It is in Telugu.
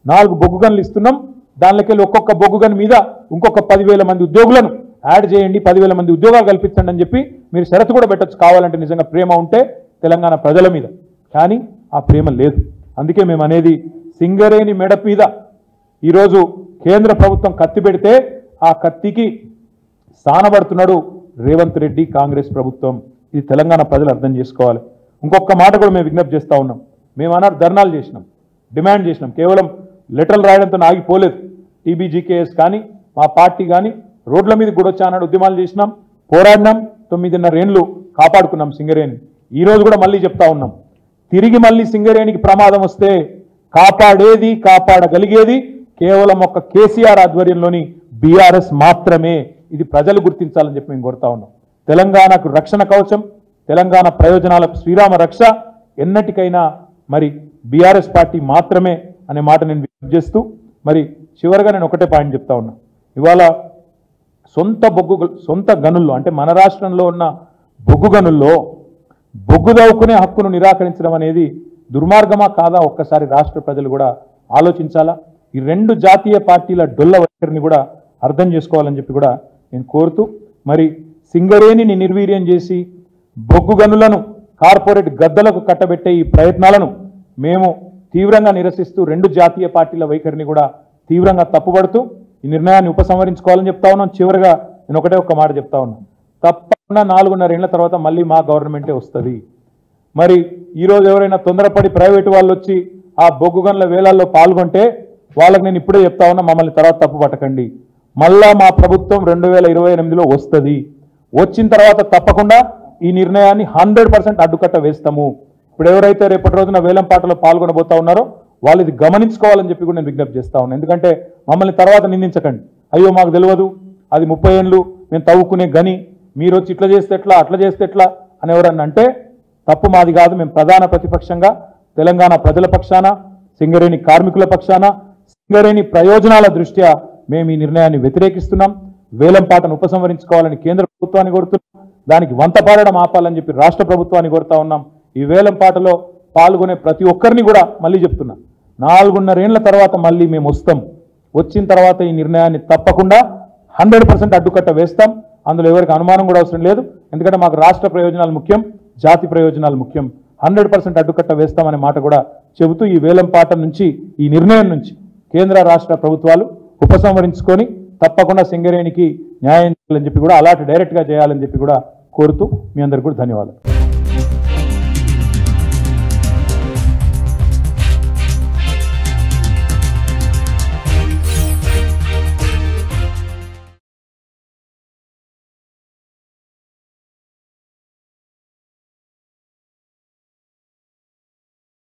నాలుగు బొగ్గు గనులు ఇస్తున్నాం దానిలోకెళ్ళి ఒక్కొక్క బొగ్గు గన్ మీద ఇంకొక పదివేల మంది ఉద్యోగులను యాడ్ చేయండి పదివేల మంది ఉద్యోగాలు కల్పించండి అని చెప్పి మీరు షరతు కూడా పెట్టొచ్చు కావాలంటే నిజంగా ప్రేమ ఉంటే తెలంగాణ ప్రజల మీద కానీ ఆ ప్రేమ లేదు అందుకే మేము అనేది సింగరేణి మెడ మీద ఈరోజు కేంద్ర ప్రభుత్వం కత్తి పెడితే ఆ కత్తికి స్థానపడుతున్నాడు రేవంత్ రెడ్డి కాంగ్రెస్ ప్రభుత్వం ఇది తెలంగాణ ప్రజలు అర్థం చేసుకోవాలి ఇంకొక మాట కూడా మేము విజ్ఞప్తి చేస్తా ఉన్నాం మేము అన్నారు ధర్నాలు చేసినాం డిమాండ్ చేసినాం కేవలం లెటర్లు రాయడంతో ఆగిపోలేదు టీబీజీకేఎస్ కానీ మా పార్టీ కానీ రోడ్ల మీద కూడా వచ్చి అన్నాడు ఉద్యమాలు చేసినాం పోరాడినాం తొమ్మిదిన్నర ఏండ్లు కాపాడుకున్నాం సింగరేణి ఈ రోజు కూడా మళ్ళీ చెప్తా ఉన్నాం తిరిగి మళ్ళీ సింగరేణికి ప్రమాదం వస్తే కాపాడేది కాపాడగలిగేది కేవలం ఒక కేసీఆర్ ఆధ్వర్యంలోని బీఆర్ఎస్ మాత్రమే ఇది ప్రజలు గుర్తించాలని చెప్పి మేము కోరుతా ఉన్నాం తెలంగాణకు రక్షణ కవచం తెలంగాణ ప్రయోజనాలకు శ్రీరామ రక్ష ఎన్నటికైనా మరి బీఆర్ఎస్ పార్టీ మాత్రమే అనే మాట నేను విజ్ఞప్తి చేస్తూ మరి చివరిగా నేను ఒకటే పాయింట్ చెప్తా ఉన్నా ఇవాళ సొంత బొగ్గు గ- సొంత గనుల్లో అంటే మన రాష్ట్రంలో ఉన్న బొగ్గు గనుల్లో బొగ్గు దవ్వుకునే హక్కును నిరాకరించడం అనేది దుర్మార్గమా కాదా ఒక్కసారి రాష్ట్ర ప్రజలు కూడా ఆలోచించాలా ఈ రెండు జాతీయ పార్టీల డొల్ల వైఖరిని కూడా అర్థం చేసుకోవాలని చెప్పి కూడా నేను కోరుతూ మరి సింగరేణిని నిర్వీర్యం చేసి బొగ్గు గనులను కార్పొరేట్ గద్దలకు కట్టబెట్టే ఈ ప్రయత్నాలను మేము తీవ్రంగా నిరసిస్తూ రెండు జాతీయ పార్టీల వైఖరిని కూడా తీవ్రంగా తప్పుపడుతూ ఈ నిర్ణయాన్ని ఉపసంహరించుకోవాలని చెప్తా ఉన్నాం చివరిగా నేను ఒకటే ఒక మాట చెప్తా ఉన్నాను తప్పకుండా నాలుగున్నర ఏళ్ల తర్వాత మళ్ళీ మా గవర్నమెంటే వస్తుంది మరి ఈరోజు ఎవరైనా తొందరపడి ప్రైవేటు వాళ్ళు వచ్చి ఆ బొగ్గు గనుల వేలాల్లో పాల్గొంటే వాళ్ళకి నేను ఇప్పుడే చెప్తా ఉన్నా మమ్మల్ని తర్వాత తప్పు పట్టకండి మళ్ళా మా ప్రభుత్వం రెండు వేల ఇరవై ఎనిమిదిలో వస్తుంది వచ్చిన తర్వాత తప్పకుండా ఈ నిర్ణయాన్ని హండ్రెడ్ పర్సెంట్ అడ్డుకట్ట వేస్తాము ఇప్పుడు ఎవరైతే రేపటి రోజున వేలం పాటలో పాల్గొనబోతా ఉన్నారో వాళ్ళు ఇది గమనించుకోవాలని చెప్పి కూడా నేను విజ్ఞప్తి చేస్తా ఉన్నాను ఎందుకంటే మమ్మల్ని తర్వాత నిందించకండి అయ్యో మాకు తెలియదు అది ముప్పై ఏళ్ళు మేము తవ్వుకునే గని మీరు వచ్చి ఇట్లా చేస్తే ఎట్లా అట్లా చేస్తే ఎట్లా అని ఎవరన్నా అంటే తప్పు మాది కాదు మేము ప్రధాన ప్రతిపక్షంగా తెలంగాణ ప్రజల పక్షాన సింగరేణి కార్మికుల పక్షాన సింగరేణి ప్రయోజనాల దృష్ట్యా మేము ఈ నిర్ణయాన్ని వ్యతిరేకిస్తున్నాం వేలం పాటను ఉపసంహరించుకోవాలని కేంద్ర ప్రభుత్వాన్ని కోరుతున్నాం దానికి వంత పాడడం ఆపాలని చెప్పి రాష్ట్ర ప్రభుత్వాన్ని కోరుతా ఉన్నాం ఈ వేలం పాటలో పాల్గొనే ప్రతి ఒక్కరిని కూడా మళ్ళీ చెప్తున్నా నాలుగున్నరేళ్ల తర్వాత మళ్ళీ మేము వస్తాం వచ్చిన తర్వాత ఈ నిర్ణయాన్ని తప్పకుండా హండ్రెడ్ పర్సెంట్ అడ్డుకట్ట వేస్తాం అందులో ఎవరికి అనుమానం కూడా అవసరం లేదు ఎందుకంటే మాకు రాష్ట్ర ప్రయోజనాలు ముఖ్యం జాతి ప్రయోజనాలు ముఖ్యం హండ్రెడ్ పర్సెంట్ అడ్డుకట్ట వేస్తామనే మాట కూడా చెబుతూ ఈ వేలం పాట నుంచి ఈ నిర్ణయం నుంచి కేంద్ర రాష్ట్ర ప్రభుత్వాలు ఉపసంహరించుకొని తప్పకుండా సింగరేణికి న్యాయం చేయాలని చెప్పి కూడా అలాంటి డైరెక్ట్గా చేయాలని చెప్పి కూడా కోరుతూ మీ అందరికీ కూడా ధన్యవాదాలు